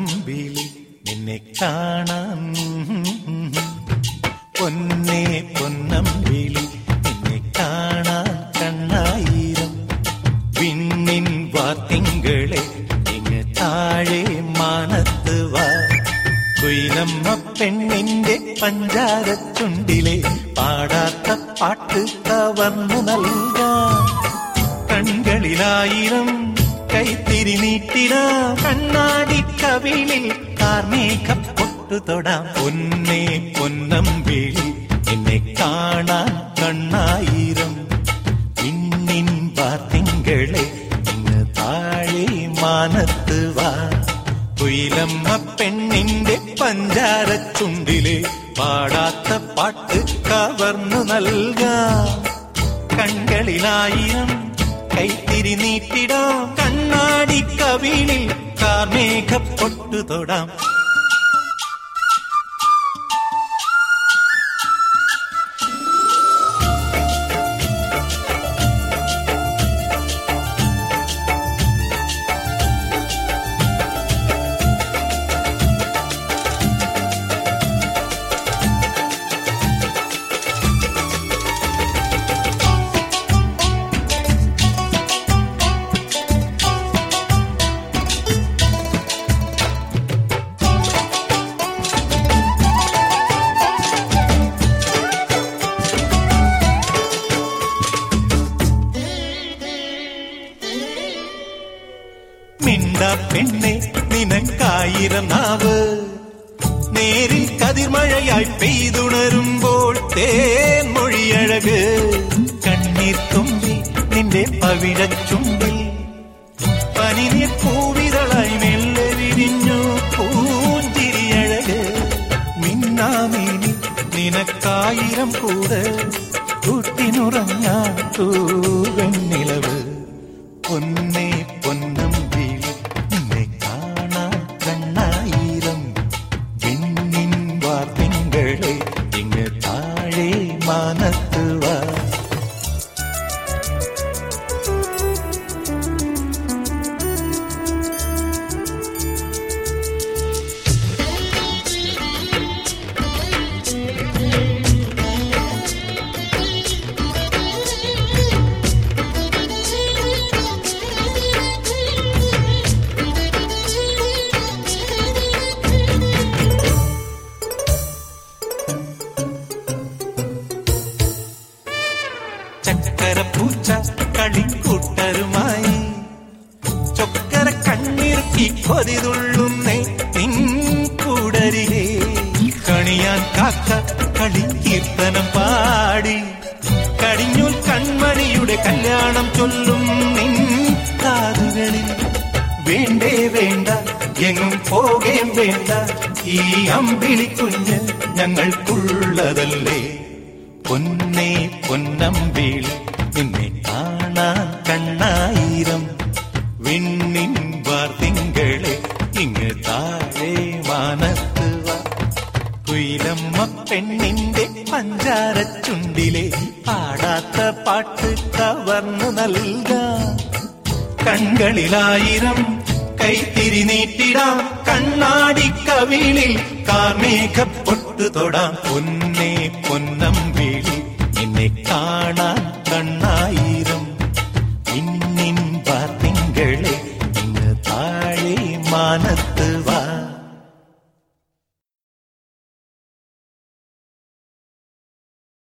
പൊന്നമ്പിളി നിന്നെ കാണാൻ പൊന്നേ പൊന്നമ്പിളി നിന്നെ കാണാൻ കണ്ണായിരം വിണ്ണിൻ വാത്തിങ്കളെ ഇങ്ങ് താഴെ മാനത്ത് വാ കുയിലമ്മ പെണ്ണിന്റെ പഞ്ചാര ചുണ്ടിലെ പാടാത്ത പാട്ട് കവർന്നു നൽകാം കൺകളിലായിരം കൈത്തിരി നീട്ടിട കണ്ണാടി കവിളിൽ കാർമേഘ പൊട്ടു തൊടാം പൊന്നേ പൊന്നമ്പിളി എന്നെ കാണാൻ കണ്ണായിരം ഇന്നിൻ വാർത്തിങ്കളെ ഇന്ന് താഴെ മാനത്ത് വാ കുയിലമ്മ പെണ്ണിന്റെ പഞ്ചാര ചുണ്ടിലെ പാടാത്ത പാട്ട് കവർന്നു നൽകാം കൺകളിലായിരം കൈത്തിരി നീട്ടിടാം കണ്ണാടി കവിളിൽ കാർമേഘ പൊട്ടു തൊടാം മിണ്ട പെണ്ണെ നിനക്കായിരം നാവ് നേരിൽ കതിർമഴയായി പെയ്തുണരുമ്പോൾ തേൻ മൊഴിയഴക് കണ്ണീർ തുമ്പി നിന്റെ പവിഴച്ചുണ്ടിൽ പനിനീർ പൂവിതളായി മെല്ലെ വിരിഞ്ഞു പൂഞ്ചിരിയഴക് മിന്നാമീനി നിനക്കായിരം കൂട് കൂട്ടിനുറങ്ങാൻ തൂവെണ്ണിലവ് പൊന്നേ പൊന്നമ്പിളി നിന്നെ കാണാൻ കണ്ണായിരം വിണ്ണിൻ വാർത്തിങ്കളെ ഇങ്ങ് താഴെ മാനത്ത് വാ ചക്കരപ്പൂച്ച കളിക്കൂട്ടരുമായി ചൊക്കര കണ്ണിറുക്കി കൊതിതുള്ളുന്നേ നിൻ കൂടരികെ കണിയാൻ കാക്ക കളിക്കീർത്തനം പാടി കടിഞ്ഞൂൽ കൺമണിയുടെ കല്യാണം ചൊല്ലും നിൻ കാതുകളിൽ വേണ്ടേ വേണ്ട എങ്ങും പോകേം വേണ്ട ഈ അമ്പിളി കുഞ്ഞ് ഞങ്ങൾക്കുള്ളതല്ലേ പൊന്നേ പൊന്നമ്പിളി നിന്നെ കാണാൻ കണ്ണായിരം വിണ്ണിൻ വാർത്തിങ്കളെ ഇങ്ങ് താഴെ മാനത്ത് വാ കുയിലമ്മ പെണ്ണിന്റെ പഞ്ചാര ചുണ്ടിലെ പാടാത്ത പാട്ട് കവർന്നു നൽകാം കൺകളിലായിരം കൈത്തിരി നീട്ടിടാം കണ്ണാടി കവിളിൽ കാർമേഘ പൊട്ടു തൊടാം പൊന്നേ പൊന്നമ്പിളി